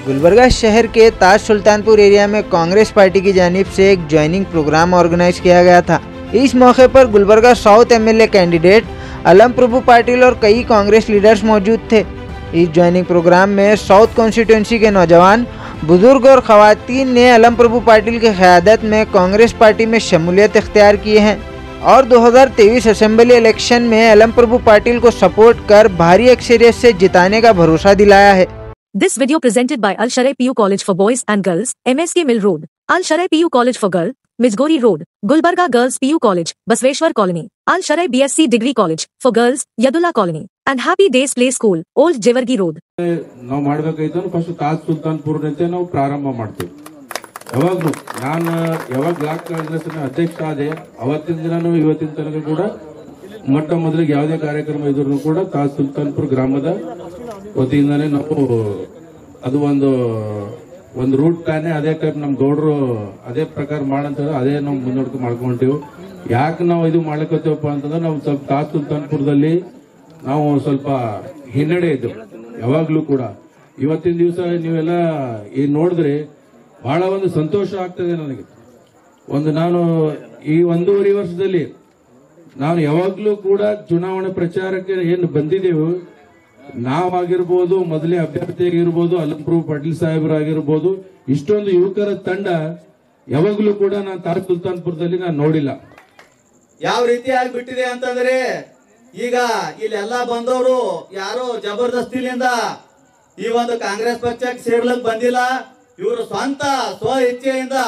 गुलबर्गा शहर के ताज सुल्तानपुर एरिया में कांग्रेस पार्टी की जानिब से एक ज्वाइनिंग प्रोग्राम ऑर्गेनाइज किया गया था इस मौके पर गुलबर्गा साउथ एमएलए कैंडिडेट अलम प्रभु पाटिल और कई कांग्रेस लीडर्स मौजूद थे इस ज्वाइनिंग प्रोग्राम में साउथ कॉन्स्टिट्यूंसी के नौजवान बुजुर्ग और खवतान ने अलम प्रभु पाटिल की क़्यादत में कांग्रेस पार्टी में शमूलियत इख्तियार की है और 2023 असेंबली इलेक्शन में अलम प्रभु पाटिल को सपोर्ट कर भारी अक्सरियत से जिताने का भरोसा दिलाया है This video presented by Al Sharai PU College for Boys and Girls, MSK Mill Road, Al Sharai PU College for Girl, Mijgori Road, Gulbarga Girls PU College, Basveshwar Colony, Al Sharai BSc Degree College for Girls, Yadullah Colony, and Happy Days Play School, Old Jevargi Road. ನಾವು ಮಾಡ್ಬೇಕಾಯ್ತು first Taj ಸುಲ್ತಾನ್ಪುರ್ನಂತೆ ನಾವು ಪ್ರಾರಂಭ ಮಾಡ್ತೀವಿ ಯಾವಾಗ್ಲೂ ನಾನು ಯಾವಾಗ block Congress ಅಧ್ಯಕ್ಷ ಆದೆ ಅವತ್ತಿನ ದಿನನೂ ಇವತ್ತಿನ ತನಕ ಕೂಡ ಮೊಟ್ಟ ಮೊದಲಿಗೆ ಯಾವುದೇ ಕಾರ್ಯಕ್ರಮ ಇದ್ರು ಕೂಡ ತಾಜ್ ಸುಲ್ತಾನ್ಪುರ್ ಗ್ರಾಮದ ವತಿಯಿಂದಾನೇ ನಾವು ಅದು ಒಂದು ಒಂದು ರೂಟ್ ಪ್ಲಾನೇ ಅದೇ ಟೈಪ್ ನಮ್ ಗೌಡ್ರು ಅದೇ ಪ್ರಕಾರ ಮಾಡಂತ ಅದೇ ನಾವು ಮುನ್ನಡೆದು ಮಾಡ್ಕೊಂತೀವಿ ಯಾಕೆ ನಾವು ಇದು ಮಾಡ್ಲಕತ್ತೀವಪ್ಪ ಅಂತಂದ್ರೆ ನಾವು ಸ್ವಲ್ಪ ತಾಜ್ ಸುಲ್ತಾನ್ಪುರದಲ್ಲಿ ನಾವು ಸ್ವಲ್ಪ ಹಿನ್ನಡೆ ಇದ್ದು ಯಾವಾಗ್ಲೂ ಕೂಡ ಇವತ್ತಿನ ದಿವಸ ನೀವೆಲ್ಲ ಈ ನೋಡಿದ್ರೆ ಬಹಳ ಒಂದು ಸಂತೋಷ ಆಗ್ತದೆ ನನಗೆ ಒಂದು ನಾನು ಈ ಒಂದೂವರೆ ವರ್ಷದಲ್ಲಿ ನಾನು ಯಾವಾಗ್ಲೂ ಕೂಡ ಚುನಾವಣೆ ಪ್ರಚಾರಕ್ಕೆ ಏನು ಬಂದಿದ್ದೇವೆ ನಾವಾಗಿರ್ಬೋದು ಮೊದಲೇ ಅಭ್ಯರ್ಥಿ ಆಗಿರ್ಬೋದು ಅಲಂಪ್ರಭು ಪಾಟೀಲ್ ಸಾಹೇಬರಾಗಿರ್ಬೋದು ಇಷ್ಟೊಂದು ಯುವಕರ ತಂಡ ಯಾವಾಗ್ಲೂ ಕೂಡ ನಾನು ತಾಜ್ ಸುಲ್ತಾನ್ಪುರದಲ್ಲಿ ನಾನು ನೋಡಿಲ್ಲ ಯಾವ ರೀತಿ ಆಗ್ಬಿಟ್ಟಿದೆ ಅಂತಂದ್ರೆ ಈಗ ಇಲ್ಲೆಲ್ಲ ಬಂದವರು ಯಾರೋ ಜಬರ್ದಸ್ತಿಲಿಂದ ಈ ಒಂದು ಕಾಂಗ್ರೆಸ್ ಪಕ್ಷಕ್ಕೆ ಸೇರ್ಲಕ್ ಬಂದಿಲ್ಲ ಇವರು ಸ್ವಂತ ಸ್ವ ಇಚ್ಛೆಯಿಂದ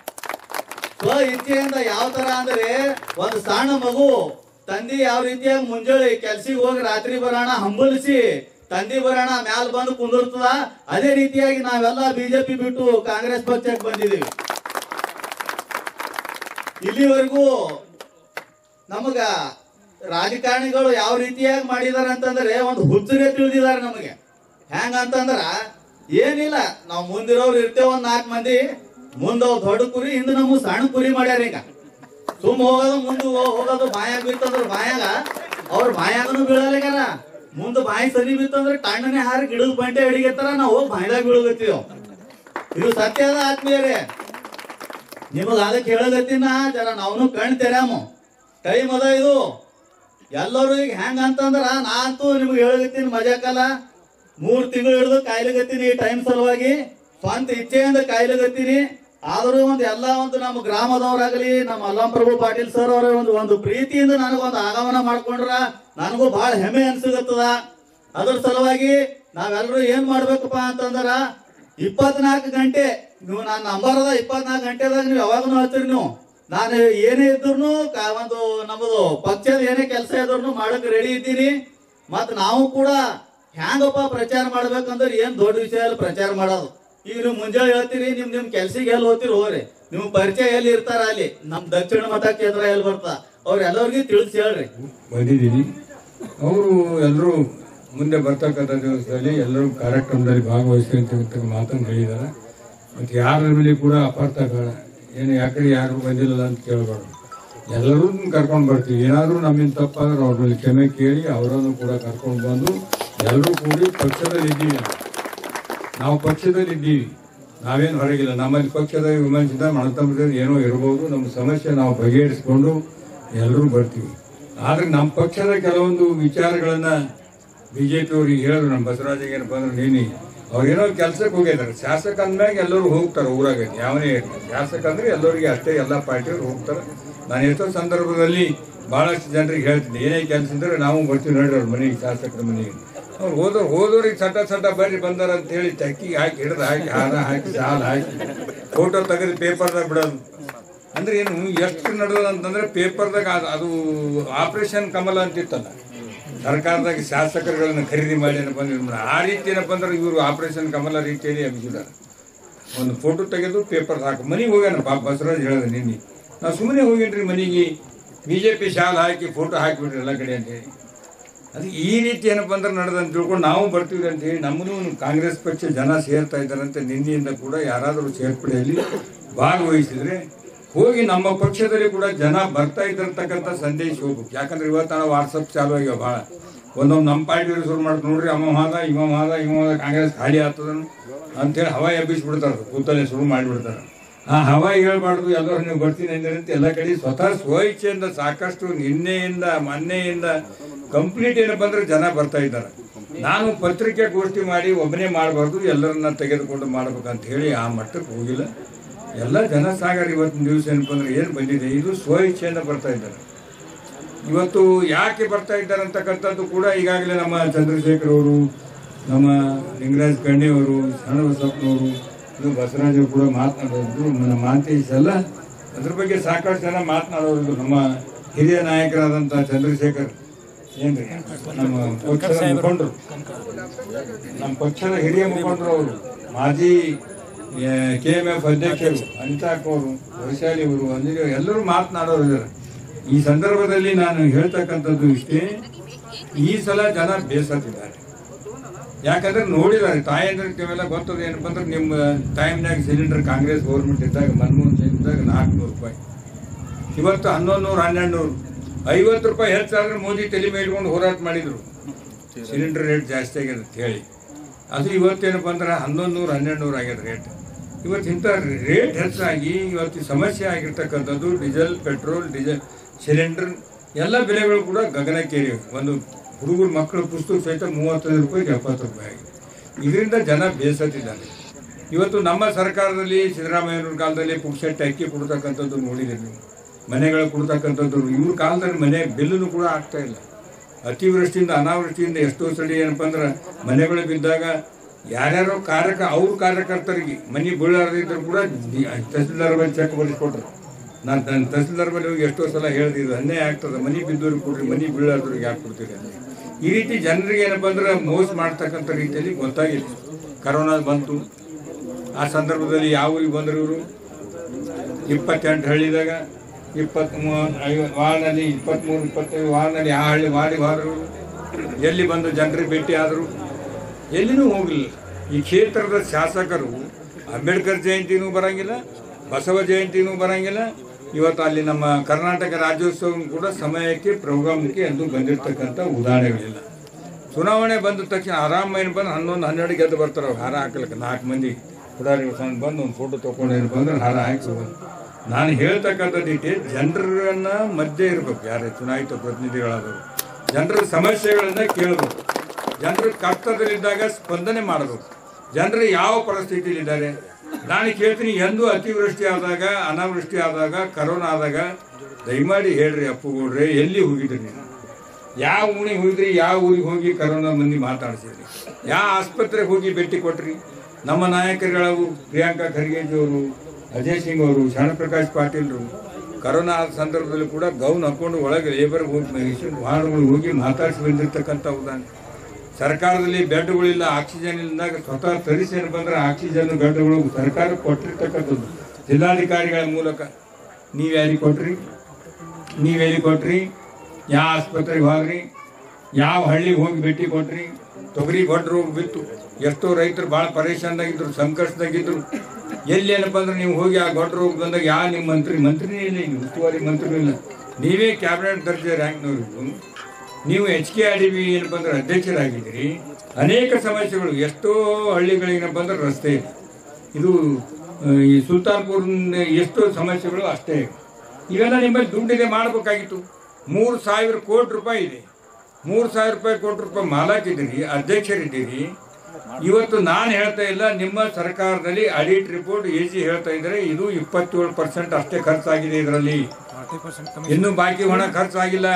ಸ್ವ ಇಚ್ಛೆಯಿಂದ ಯಾವ ತರ ಅಂದ್ರೆ ಒಂದು ಸಣ್ಣ ಮಗು ತಂದಿ ಯಾವ ರೀತಿಯಾಗಿ ಮುಂಜಾನೆ ಕೆಲ್ಸಿಗೆ ಹೋಗಿ ರಾತ್ರಿ ಬರೋಣ ಹಂಬಲಿಸಿ ತಂದಿ ಬರೋಣ ಮ್ಯಾಲ ಬಂದು ಕುಂದಿರ್ತದ ಅದೇ ರೀತಿಯಾಗಿ ನಾವೆಲ್ಲ ಬಿಜೆಪಿ ಬಿಟ್ಟು ಕಾಂಗ್ರೆಸ್ ಪಕ್ಷಕ್ಕೆ ಬಂದಿದ್ದೀವಿ ಇಲ್ಲಿವರೆಗೂ ನಮಗ ರಾಜಕಾರಣಿಗಳು ಯಾವ ರೀತಿಯಾಗಿ ಮಾಡಿದಾರೆ ಅಂತಂದ್ರೆ ಒಂದು ಹುಚ್ಚರೇ ತಿಳಿದಿದ್ದಾರೆ ನಮಗೆ ಹೆಂಗ ಅಂತಂದ್ರ ಏನಿಲ್ಲ ನಾವು ಮುಂದಿರೋರು ಇರ್ತೇವೆ ಒಂದ್ ನಾಲ್ಕು ಮಂದಿ ಮುಂದ ದೊಡ್ಡ ಕುರಿ ಹಿಂದ ನಮಗ್ ಸಣ್ಣ ಕುರಿ ಮಾಡ್ಯಾರ ಈಗ ಸುಮ್ ಹೋಗೋದು ಮುಂದೆ ಹೋಗೋದು ಬಾಯಾಗ ಬಿತ್ತಂದ್ರ ಬಾಯಾಗ ಅವ್ರ ಬಾಯಾಗನು ಬೀಳಲಾಗ್ಯಾರ ಮುಂದ ಬಾಯಿ ಸರಿ ಬಿತ್ತಂದ್ರ ಟಣ್ಣನೆ ಹಾರಿ ಗಿಡದ ಬಂಟೆ ಹಿಡಿಗತ್ತಾರ ನಾವು ಹೋಗಿ ಬಾಯಿದಾಗ ಬೀಳಗತ್ತೀವಿ ಇದು ಸತ್ಯದ ಆತ್ಮೀಯರೇ ನಿಮಗ ಅದಕ್ಕೆ ಹೇಳಗತ್ತಿನ ಜರ ನಾವ್ನು ಕಣ್ ತೆರ್ಯಾಮ ಟೈಮ್ ಅದ ಇದು ಎಲ್ಲರೂ ಈಗ ಹೆಂಗ ಅಂತಂದ್ರ ನಾ ಅಂತೂ ನಿಮ್ಗೆ ಹೇಳಗತ್ತೀನಿ ಮಜಾಕಲ್ಲ ಮೂರ್ ತಿಂಗಳು ಹಿಡಿದು ಕಾಯ್ಲಿಗತ್ತೀನಿ ಈ ಟೈಮ್ ಸಲುವಾಗಿ ಸ್ವಂತ ಇಚ್ಛೆಯಿಂದ ಕಾಯ್ಲಿಗತ್ತೀನಿ ಆದರೂ ಒಂದು ಎಲ್ಲ ಒಂದು ನಮ್ಮ ಗ್ರಾಮದವರಾಗಲಿ ನಮ್ಮ ಅಲ್ಲಂ ಪ್ರಭು ಪಾಟೀಲ್ ಸರ್ ಅವರ ಒಂದು ಒಂದು ಪ್ರೀತಿಯಿಂದ ನನಗೊಂದು ಆಗಮನ ಮಾಡ್ಕೊಂಡ್ರ ನನಗೂ ಬಹಳ ಹೆಮ್ಮೆ ಅನ್ಸಿಗತ್ತದ ಅದ್ರ ಸಲುವಾಗಿ ನಾವೆಲ್ಲರೂ ಏನ್ ಮಾಡ್ಬೇಕಪ್ಪ ಅಂತಂದ್ರ ಇಪ್ಪತ್ನಾಲ್ಕು ಗಂಟೆ ನೀವು ನನ್ನ ನಂಬರ್ ಅದ ಇಪ್ಪತ್ನಾಲ್ಕು ಗಂಟೆದಾಗ ನೀವು ಯಾವಾಗನು ಹಚ್ಚಿರಿ ನೀವು ನಾನು ಏನೇ ಇದ್ರು ಒಂದು ನಮ್ಮದು ಪಕ್ಷದ ಏನೇ ಕೆಲಸ ಇದ್ರು ಮಾಡಕ್ ರೆಡಿ ಇದ್ದೀನಿ ಮತ್ ನಾವು ಕೂಡ ಹ್ಯಾಂಗಪ್ಪ ಪ್ರಚಾರ ಮಾಡ್ಬೇಕಂದ್ರೆ ಏನ್ ದೊಡ್ಡ ವಿಷಯ ಅಲ್ಲ ಪ್ರಚಾರ ಮಾಡೋದು ಈಗ ನೀವು ಮುಂಜಾನೆ ಹೇಳ್ತೀರಿ ನಿಮ್ ನಿಮ್ ಕೆಲ್ಸಿಗೆ ಎಲ್ಲಿ ಹೋಗ್ತೀರಿ ಹೋಗ್ರಿ ನಿಮ್ ಪರಿಚಯ ಎಲ್ಲಿ ಇರ್ತಾರ ಅಲ್ಲಿ ನಮ್ ದಕ್ಷಿಣ ಮತ ಕೇಂದ್ರ ಎಲ್ಲಿ ಬರ್ತಾ ಅವ್ರ ಎಲ್ಲರಿಗೂ ತಿಳಿಸಿ ಹೇಳ್ರಿ ಬಂದಿದ್ದೀನಿ ಅವರು ಎಲ್ಲರೂ ಮುಂದೆ ಬರ್ತಕ್ಕಂಥ ದಿವಸದಲ್ಲಿ ಎಲ್ಲರೂ ಕಾರ್ಯಕ್ರಮದಲ್ಲಿ ಭಾಗವಹಿಸ್ತಕ್ಕಂಥ ಮಾತನ್ನು ಹೇಳಿದ್ದಾರೆ ಮತ್ತು ಯಾರ ಮೇಲೆ ಕೂಡ ಅಪಾರ್ಥಗಳ ಏನು ಯಾಕಡೆ ಯಾರು ಬಂದಿಲ್ಲ ಅಂತ ಕೇಳಬಾರ್ದು ಎಲ್ಲರೂ ಕರ್ಕೊಂಡು ಬರ್ತೀವಿ ಏನಾದರೂ ನಮ್ಮಿಂದ ತಪ್ಪಾದ್ರೆ ಅವ್ರ ಮೇಲೆ ಕ್ಷಮೆ ಕೇಳಿ ಅವರನ್ನು ಕೂಡ ಕರ್ಕೊಂಡು ಬಂದು ಎಲ್ಲರೂ ಕೂಡಿ ಪಕ್ಷದಲ್ಲಿ ಇದ್ದೀವಿ ನಾವು. ನಾವು ಪಕ್ಷದಲ್ಲಿ ಇದ್ದೀವಿ ನಾವೇನು ಹೊರಗಿಲ್ಲ ನಮ್ಮಲ್ಲಿ ಪಕ್ಷದ ವಿಮರ್ಶಿತ ಮನತಂತ್ರದಲ್ಲಿ ಏನೋ ಇರ್ಬೋದು ನಮ್ಮ ಸಮಸ್ಯೆ ನಾವು ಬಗೆಹರಿಸಿಕೊಂಡು ಎಲ್ಲರೂ ಬರ್ತೀವಿ ಆದ್ರೆ ನಮ್ಮ ಪಕ್ಷದ ಕೆಲವೊಂದು ವಿಚಾರಗಳನ್ನ ಬಿಜೆಪಿ ಅವ್ರಿಗೆ ಹೇಳಿದ್ರು ನಮ್ಮ ಬಸವರಾಜ ಏನಪ್ಪ ಅಂದ್ರೆ ನೀನಿ ಅವ್ರೇನೋ ಕೆಲ್ಸಕ್ಕೆ ಹೋಗಿದ್ದಾರೆ ಶಾಸಕ ಅಂದ್ಮ್ಯಾಗ ಎಲ್ಲರೂ ಹೋಗ್ತಾರೆ ಊರಾಗ ಯಾವನೇ ಇರ್ಲಿ ಶಾಸಕ ಅಂದ್ರೆ ಎಲ್ಲರಿಗೆ ಅಷ್ಟೇ ಎಲ್ಲ ಪಾರ್ಟಿಯವರು ಹೋಗ್ತಾರೆ ನಾನು ಎಷ್ಟೋ ಸಂದರ್ಭದಲ್ಲಿ ಬಹಳಷ್ಟು ಜನರಿಗೆ ಹೇಳ್ತೀನಿ ಏನೇ ಕೆಲಸ ಇದ್ರೆ ನಾವು ಬರ್ತೀವಿ ನೋಡ್ರಿ ಅವ್ರ ಮನೆಗೆ ಶಾಸಕರ ಮನೆಗೆ ಅವ್ರು ಹೋದವ್ರು ಹೋದವ್ರಿಗೆ ಸಟ ಸಟ ಬರ್ರಿ ಬಂದಾರ ಅಂತ ಹೇಳಿ ಚಕ್ಕಿಗೆ ಹಾಕಿ ಹಿಡಿದು ಹಾಕಿ ಹಾರ ಹಾಕಿ ಸಾಲ ಹಾಕಿ ಫೋಟೋ ತೆಗೆದು ಪೇಪರ್ದಾಗ ಬಿಡೋದು ಅಂದ್ರೆ ಏನು ಎಷ್ಟು ನಡೆದ ಅಂತಂದ್ರೆ ಪೇಪರ್ದಾಗ ಅದು- ಅದು ಆಪರೇಷನ್ ಕಮಲ ಅಂತಿತ್ತಲ್ಲ ಸರ್ಕಾರದಾಗ ಶಾಸಕರುಗಳನ್ನ ಖರೀದಿ ಮಾಡಿ ಏನಪ್ಪ ಅಂದ್ರೆ ಇವ್ರನ್ನ ಆ ರೀತಿ ಏನಪ್ಪ ಅಂದ್ರೆ ಇವರು ಆಪರೇಷನ್ ಕಮಲ ರೀತಿಯಲ್ಲಿ ಎಬ್ಬಿಸಿದ್ದಾರೆ ಒಂದು ಫೋಟೋ ತೆಗೆದು ಪೇಪರ್ ಹಾಕಿ ಮನೆಗೆ ಹೋಗ್ಯಾನ ಪಾಪ ಬಸವರಾಜ್ ಹೇಳಿದೆ ನಿನ್ನೆ ನಾವು ಸುಮ್ಮನೆ ಹೋಗಿನ್ರಿ ಮನೆಗೆ ಬಿಜೆಪಿ ಶಾಲ್ ಹಾಕಿ ಫೋಟೋ ಹಾಕಿಬಿಟ್ರಿ ಎಲ್ಲ ಕಡೆ ಅಂತ ಹೇಳಿ ಅದು ಈ ರೀತಿ ಏನಪ್ಪ ಅಂದ್ರೆ ನಡೆದಂತ ತಿಳ್ಕೊಂಡು ನಾವು ಬರ್ತೀವಿ ಅಂತ ಹೇಳಿ ನಮ್ಮನ್ನು ಕಾಂಗ್ರೆಸ್ ಪಕ್ಷ ಜನ ಸೇರ್ತಾ ಇದ್ದಾರಂತೆ ನಿನ್ನೆಯಿಂದ ಕೂಡ ಯಾರಾದರೂ ಸೇರ್ಪಡೆಯಲ್ಲಿ ಭಾಗವಹಿಸಿದ್ರೆ ಹೋಗಿ ನಮ್ಮ ಪಕ್ಷದಲ್ಲಿ ಕೂಡ ಜನ ಬರ್ತಾ ಇದ್ದಿರ್ತಕ್ಕಂಥ ಸಂದೇಶ ಹೋಗ್ಬೇಕು ಯಾಕಂದ್ರೆ ಇವತ್ತು ನಾವು ವಾಟ್ಸಪ್ ಚಾಲು ಆಗ್ಯಾವ ಭಾಳ ಒಂದೊಂದು ನಮ್ಮ ಪಾರ್ಟಿ ಶುರು ಮಾಡ್ತಾರೆ ನೋಡ್ರಿ ಅವ ಹಾದ ಇವ ಹಾದ ಇವ ಹಾದ ಕಾಂಗ್ರೆಸ್ ಖಾಲಿ ಆಗ್ತದ ಅಂತೇಳಿ ಹವಾ ಎಬ್ಬಿಸ್ಬಿಡ್ತಾರೆ ಕೂತಲ್ಲೇ ಶುರು ಮಾಡಿಬಿಡ್ತಾರೆ ಆ ಹವಾ ಹೇಳ್ಬಾರ್ದು ಎಲ್ಲರೂ ನೀವು ಬರ್ತೀನಿ ಅಂದ್ರೆ ಅಂತ ಎಲ್ಲ ಕಡೆ ಸ್ವತಃ ಸ್ವಇಚ್ಛೆಯಿಂದ ಸಾಕಷ್ಟು ನಿನ್ನೆಯಿಂದ ಮೊನ್ನೆಯಿಂದ ಕಂಪ್ಲೀಟ್ ಏನಪ್ಪ ಅಂದ್ರೆ ಜನ ಬರ್ತಾ ಇದ್ದಾರೆ ನಾನು ಪತ್ರಿಕೆ ಗೋಷ್ಠಿ ಮಾಡಿ ಒಬ್ಬನೇ ಮಾಡಬಾರ್ದು ಎಲ್ಲರನ್ನ ತೆಗೆದುಕೊಂಡು ಮಾಡ್ಬೇಕಂತ ಹೇಳಿ ಆ ಮಟ್ಟಕ್ಕೆ ಹೋಗಿಲ್ಲ ಎಲ್ಲ ಜನಸಾಗರ ಇವತ್ತಿನ ದಿವಸ ಏನಪ್ಪ ಅಂದ್ರೆ ಏನು ಬಂದಿದೆ ಇದು ಸ್ವಇಚ್ಛೆಯಿಂದ ಬರ್ತಾ ಇದ್ದಾರೆ ಇವತ್ತು ಯಾಕೆ ಬರ್ತಾ ಇದ್ದಾರೆ ಅಂತಕ್ಕಂಥದ್ದು ಕೂಡ ಈಗಾಗಲೇ ನಮ್ಮ ಚಂದ್ರಶೇಖರ್ ಅವರು ನಮ್ಮ ಲಿಂಗರಾಜ್ ಕಣ್ಣಿ ಅವರು ಶರಣಬಸಪ್ಪನವರು ಇದು ಬಸವರಾಜ್ ಅವರು ಕೂಡ ಮಾತನಾಡೋದು ನಮ್ಮ ಮಾಂತೇಶ್ ಎಲ್ಲ ಅದ್ರ ಬಗ್ಗೆ ಸಾಕಷ್ಟು ಜನ ಮಾತನಾಡೋದು ನಮ್ಮ ಹಿರಿಯ ನಾಯಕರಾದಂಥ ಚಂದ್ರಶೇಖರ್ ಏನ್ರಿ ನಮ್ಮ ಪಕ್ಷದ ಮುಖಂಡರು ನಮ್ಮ ಪಕ್ಷದ ಹಿರಿಯ ಮುಖಂಡರು ಅವರು ಮಾಜಿ ಕೆ ಎಂ ಎಫ್ ಅಧ್ಯಕ್ಷರು ಅನಿತಾಕ್ ಅವರು ವೈಶಾಲಿ ಅವರು ಅಂಜಲಿ ಎಲ್ಲರೂ ಮಾತನಾಡೋರು ಇದ್ದಾರೆ ಈ ಸಂದರ್ಭದಲ್ಲಿ ನಾನು ಹೇಳ್ತಕ್ಕಂಥದ್ದು ಇಷ್ಟೇ ಈ ಸಲ ಜನ ಬೇಸತ್ತಿದ್ದಾರೆ ಯಾಕಂದ್ರೆ ನೋಡಿದ್ದಾರೆ ತಾಯಂದ್ರಿಗೆ ಇವೆಲ್ಲ ಗೊತ್ತದ ಏನಪ್ಪ ಅಂದ್ರೆ ನಿಮ್ಮ ಟೈಮ್ನಾಗ ಸಿಲಿಂಡರ್ ಕಾಂಗ್ರೆಸ್ ಗೌರ್ಮೆಂಟ್ ಇದ್ದಾಗ ಮನಮೋಹನ್ ಸಿಂಗ್ ಇದ್ದಾಗ ನಾಲ್ಕುನೂರು ರೂಪಾಯಿ ಇವತ್ತು ಹನ್ನೊಂದು ನೂರು ಹನ್ನೆರಡು ನೂರು ಐವತ್ತು ರೂಪಾಯಿ ಹೆಚ್ಚಾದ್ರೆ ಮೋದಿ ತಲೆ ಮೇಲೆ ಇಟ್ಕೊಂಡು ಹೋರಾಟ ಮಾಡಿದ್ರು ಸಿಲಿಂಡರ್ ರೇಟ್ ಜಾಸ್ತಿ ಆಗ್ಯದ ಅಂತ ಹೇಳಿ ಅದು ಇವತ್ತೇನಪ್ಪ ಅಂದ್ರೆ ಹನ್ನೊಂದು ನೂರು ಹನ್ನೆರಡು ನೂರು ಆಗ್ಯದ ರೇಟ್ ಇವತ್ತು ಇಂಥ ರೇಟ್ ಹೆಚ್ಚಾಗಿ ಇವತ್ತು ಈ ಸಮಸ್ಯೆ ಆಗಿರ್ತಕ್ಕಂಥದ್ದು ಡೀಸೆಲ್ ಪೆಟ್ರೋಲ್ ಡೀಸೆಲ್ ಸಿಲಿಂಡರ್ ಎಲ್ಲ ಬೆಲೆಗಳು ಕೂಡ ಗಗನಕ್ಕೇರಿವೆ ಒಂದು ಹುಡುಗರು ಮಕ್ಕಳ ಪುಸ್ತಕ ಸಹಿತ ಮೂವತ್ತೈದು ರೂಪಾಯಿಗೆ ಎಪ್ಪತ್ತು ರೂಪಾಯಿ ಆಗಿದೆ ಇದರಿಂದ ಜನ ಬೇಸತ್ತಿದ್ದಾರೆ ಇವತ್ತು ನಮ್ಮ ಸರ್ಕಾರದಲ್ಲಿ ಸಿದ್ದರಾಮಯ್ಯವ್ರ ಕಾಲದಲ್ಲಿ ಪುಕ್ಸೆಟ್ ಅಕ್ಕಿ ಕೊಡ್ತಕ್ಕಂಥದ್ದು ನೋಡಿದ್ದೀರಿ ನೀವು ಮನೆಗಳು ಕೊಡ್ತಕ್ಕಂಥದ್ದು ಇವ್ರ ಕಾಲದಲ್ಲಿ ಮನೆ ಬಿಲ್ಲೂ ಕೂಡ ಆಗ್ತಾ ಇಲ್ಲ ಅತಿವೃಷ್ಟಿಯಿಂದ ಅನಾವೃಷ್ಟಿಯಿಂದ ಎಷ್ಟೋ ಸಲ ಏನಪ್ಪ ಅಂದ್ರೆ ಮನೆಗಳು ಬಿದ್ದಾಗ ಯಾರ್ಯಾರೋ ಕಾರ್ಯಕ ಅವ್ರ ಕಾರ್ಯಕರ್ತರಿಗೆ ಮನೆ ಬೀಳಾರ್ದಿದ್ರು ಕೂಡ ತಹಸೀಲ್ದಾರ್ ಬಳಿ ಚೆಕ್ ಬರೆಸ್ಕೊಟ್ರು ನಾನು ನನ್ನ ತಹಸೀಲ್ದಾರ್ ಬಳಿ ಹೋಗಿ ಎಷ್ಟೋ ಸಲ ಹೇಳಿದ್ರು ಅನ್ಯಾಯ ಆಗ್ತದೆ ಮನೆ ಬಿದ್ದವ್ರಿಗೆ ಕೊಡ್ರಿ ಮನೆ ಬೀಳಾರ್ದ್ರಿಗೆ ಯಾಕೆ ಕೊಡ್ತೀರಿ ಅಂತ ಈ ರೀತಿ ಜನರಿಗೆ ಏನಪ್ಪ ಅಂದ್ರೆ ಮೋಸ ಮಾಡ್ತಕ್ಕಂಥ ರೀತಿಯಲ್ಲಿ ಗೊತ್ತಾಗಿದೆ ಕರೋನಾ ಬಂತು ಆ ಸಂದರ್ಭದಲ್ಲಿ ಯಾವ ಊರಿಗೆ ಬಂದರು ಇವರು ಇಪ್ಪತ್ತೆಂಟು ಹಳ್ಳಿದಾಗ ಇಪ್ಪತ್ತ್ ಐವತ್ತು ವಾರ್ಡ್ನಲ್ಲಿ ಇಪ್ಪತ್ತ್ಮೂರು ಇಪ್ಪತ್ತೈದು ವಾರ್ಡ್ನಲ್ಲಿ ಆ ಹಳ್ಳಿ ವಾರ್ಡಿಗೆ ಹೋದರು ಎಲ್ಲಿ ಬಂದು ಜನರಿಗೆ ಭೇಟಿ ಆದರು ಎಲ್ಲಿನೂ ಹೋಗಲಿಲ್ಲ ಈ ಕ್ಷೇತ್ರದ ಶಾಸಕರು ಅಂಬೇಡ್ಕರ್ ಜಯಂತಿನೂ ಬರಂಗಿಲ್ಲ ಬಸವ ಜಯಂತಿನೂ ಬರಂಗಿಲ್ಲ ಇವತ್ತು ಅಲ್ಲಿ ನಮ್ಮ ಕರ್ನಾಟಕ ರಾಜ್ಯೋತ್ಸವ ಕೂಡ ಸಮಯಕ್ಕೆ ಪ್ರೋಗ್ರಾಮ್ಗೆ ಎಂದು ಬಂದಿರತಕ್ಕಂಥ ಉದಾಹರಣೆಗಳಿಲ್ಲ ಚುನಾವಣೆ ಬಂದ ತಕ್ಷಣ ಆರಾಮ ಏನು ಬಂದು ಹನ್ನೊಂದು ಹನ್ನೆರಡು ಗೆದ್ದು ಬರ್ತಾರೆ ಅವ್ರು ಹಾರ ಹಾಕ್ಲಿಕ್ಕೆ ನಾಲ್ಕು ಮಂದಿ ಪುಡಾರಿ ಸಣ್ಣ ಬಂದು ಒಂದು ಫೋಟೋ ತೊಗೊಂಡು ಏನಪ್ಪ ಅಂದ್ರೆ ಹಾರ ಹಾಕಿ ಹೋಗೋದು. ನಾನು ಹೇಳ್ತಕ್ಕಂಥದ್ದು ಇಟ್ಟೆ ಜನರನ್ನ ಮಧ್ಯೆ ಇರಬೇಕು ಯಾರೇ ಚುನಾಯಿತ ಪ್ರತಿನಿಧಿಗಳಾದವರು ಜನರ ಸಮಸ್ಯೆಗಳನ್ನ ಕೇಳಬೇಕು ಜನರು ಕಷ್ಟದಲ್ಲಿದ್ದಾಗ ಸ್ಪಂದನೆ ಮಾಡಬೇಕು ಜನರು ಯಾವ ಪರಿಸ್ಥಿತಿಯಲ್ಲಿದ್ದಾರೆ ನಾನು ಕೇಳ್ತೀನಿ ಎಂದು ಅತಿವೃಷ್ಟಿ ಆದಾಗ ಅನಾವೃಷ್ಟಿ ಆದಾಗ ಕರೋನಾ ಆದಾಗ ದಯಮಾಡಿ ಹೇಳ್ರಿ ಅಪ್ಪುಗೌಡ್ರೆ ಎಲ್ಲಿ ಹೋಗಿದ್ರಿ ನೀವು ಯಾವ ಊರಿಗೆ ಹೋಗಿದ್ರಿ ಯಾವ ಊರಿಗೆ ಹೋಗಿ ಕರೋನಾ ಮಂದಿ ಮಾತಾಡ್ಸಿದ್ರಿ ಯಾವ ಆಸ್ಪತ್ರೆಗೆ ಹೋಗಿ ಭೇಟಿ ಕೊಟ್ರಿ ನಮ್ಮ ನಾಯಕರುಗಳು ಪ್ರಿಯಾಂಕಾ ಖರ್ಗೆಜಿ ಅವರು ಅಜಯ್ ಸಿಂಗ್ ಅವರು ಶರಣಪ್ರಕಾಶ್ ಪಾಟೀಲ್ರು ಕರೋನಾ ಸಂದರ್ಭದಲ್ಲಿ ಕೂಡ ಗೌನ್ ಹಾಕೊಂಡು ಒಳಗೆ ಲೇಬರ್ಗೆ ಹೋಗಿ ವಾರ್ಡ್ಗಳಿಗೆ ಹೋಗಿ ಮಾತಾಡಿಸಿ ಬಂದಿರ್ತಕ್ಕಂಥ ಉದಾಹರಣೆ ಸರ್ಕಾರದಲ್ಲಿ ಬೆಡ್ಗಳಿಲ್ಲ ಆಕ್ಸಿಜನ್ ಇಲ್ಲದಾಗ ಸ್ವತಃ ತರಿಸಿ ಏನು ಬಂದ್ರೆ ಆಕ್ಸಿಜನ್ ಬೆಡ್ಗಳು ಸರ್ಕಾರ ಕೊಟ್ಟಿರ್ತಕ್ಕಂಥದ್ದು ಜಿಲ್ಲಾಧಿಕಾರಿಗಳ ಮೂಲಕ ನೀವು ಯಾರಿಗೆ ಕೊಟ್ರಿ ನೀವು ಎಲ್ಲಿ ಕೊಟ್ರಿ ಯಾವ ಆಸ್ಪತ್ರೆಗೆ ಹೋಗ್ರಿ ಯಾವ ಹಳ್ಳಿಗೆ ಹೋಗಿ ಭೇಟಿ ಕೊಟ್ರಿ ತೊಗರಿ ಗೊಡ್ಡ ರೋಗ ಬಿತ್ತು ಎಷ್ಟೋ ರೈತರು ಭಾಳ ಪರೇಶಾನ್ದಾಗಿದ್ರು ಸಂಕಷ್ಟದಾಗಿದ್ರು ಎಲ್ಲಿ ಏನಪ್ಪ ಅಂದ್ರೆ ನೀವು ಹೋಗಿ ಆ ಗೊಡ್ಡ ರೋಗ ಬಂದಾಗ ಯಾವ ನಿಮ್ಮ ಮಂತ್ರಿ ಮಂತ್ರಿನೇ ಇಲ್ಲ ಈಗ ಉಸ್ತುವಾರಿ ಮಂತ್ರಿನೂ ಇಲ್ಲ ನೀವೇ ಕ್ಯಾಬಿನೆಟ್ ದರ್ಜೆ ರ್ಯಾಂಕ್ನವ್ರಿಗೂ ನೀವು H K R D B ಏನಪ್ಪ ಅಂದ್ರೆ ಅಧ್ಯಕ್ಷರಾಗಿದ್ದೀರಿ ಅನೇಕ ಸಮಸ್ಯೆಗಳು ಎಷ್ಟೋ ಹಳ್ಳಿಗಳಿಗೇನಪ್ಪ ಅಂದ್ರೆ ರಸ್ತೆ ಇಲ್ಲ. ಇದು ಆ, ಈ ಸುಲ್ತಾನ್ಪುರ್ ಎಷ್ಟೋ ಸಮಸ್ಯೆಗಳು ಅಷ್ಟೇ ಇವೆಲ್ಲ ನಿಮ್ಮಲ್ಲಿ ದುಡ್ಡಿದೆ ಮಾಡಬೇಕಾಗಿತ್ತು ಮೂರು ಸಾವಿರ ಕೋಟಿ ರೂಪಾಯಿ ಇದೆ ಮೂರು ಸಾವಿರ ರೂಪಾಯಿ ಕೋಟಿ ರೂಪಾಯಿ ಮಾಲಾಕಿದ್ದೀರಿ ಅಧ್ಯಕ್ಷರಿದ್ದೀರಿ ಇವತ್ತು ನಾನು ಹೇಳ್ತಾ ಇಲ್ಲ ನಿಮ್ಮ ಸರ್ಕಾರದಲ್ಲಿ ಆಡಿಟ್ ರಿಪೋರ್ಟ್ ಎ ಜಿ ಹೇಳ್ತಾ ಇದ್ದಾರೆ ಇದು ಇಪ್ಪತ್ತೇಳು ಪರ್ಸೆಂಟ್ ಅಷ್ಟೇ ಖರ್ಚಾಗಿದೆ ಇದರಲ್ಲಿ ಇನ್ನು ಬಾಕಿ ಹಣ ಖರ್ಚಾಗಿಲ್ಲ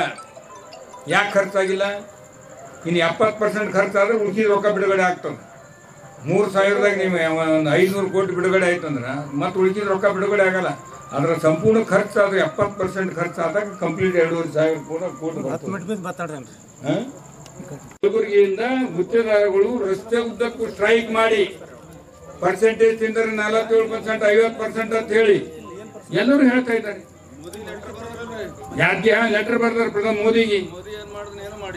ಯಾಕೆ ಖರ್ಚಾಗಿಲ್ಲ ಇನ್ನು ಎಪ್ಪತ್ತು ಪರ್ಸೆಂಟ್ ಖರ್ಚಾದ್ರೆ ಉಳಿದ ರೊಕ್ಕ ಬಿಡುಗಡೆ ಆಗ್ತದೆ ಮೂರು ಸಾವಿರದಾಗ ನೀವು ಒಂದು ಐದುನೂರು ಕೋಟಿ ಬಿಡುಗಡೆ ಆಯ್ತಂದ್ರೆ ಮತ್ತೆ ಉಳಿದ ರೊಕ್ಕ ಬಿಡುಗಡೆ ಆಗಲ್ಲ ಅದರ ಸಂಪೂರ್ಣ ಖರ್ಚಾದ್ರೆ ಎಪ್ಪತ್ತು ಪರ್ಸೆಂಟ್ ಖರ್ಚಾದಾಗ ಕಂಪ್ಲೀಟ್ ಎರಡೂವರೆ ಸಾವಿರ ಕೂಡ ಕೋಟಿ ಬರ್ತದೆ ಹ? ಕಲಬುರಗಿಯಿಂದ ಗುತ್ತೇದಾರಗಳು ರಸ್ತೆ ಉದ್ದಕ್ಕೂ ಸ್ಟ್ರೈಕ್ ಮಾಡಿ ಪರ್ಸೆಂಟೇಜ್ ತಿಂದರೆ ನಲವತ್ತೇಳು ಪರ್ಸೆಂಟ್ ಐವತ್ತು ಪರ್ಸೆಂಟ್ ಅಂತ ಹೇಳಿ ಎಲ್ಲರೂ ಹೇಳ್ತಾ ಇದ್ದಾರೆ ಯಾಕೆ ಲೆಟರ್ ಬರ್ದಾರೆ ಪ್ರಧಾನಿ ಮೋದಿಗೆ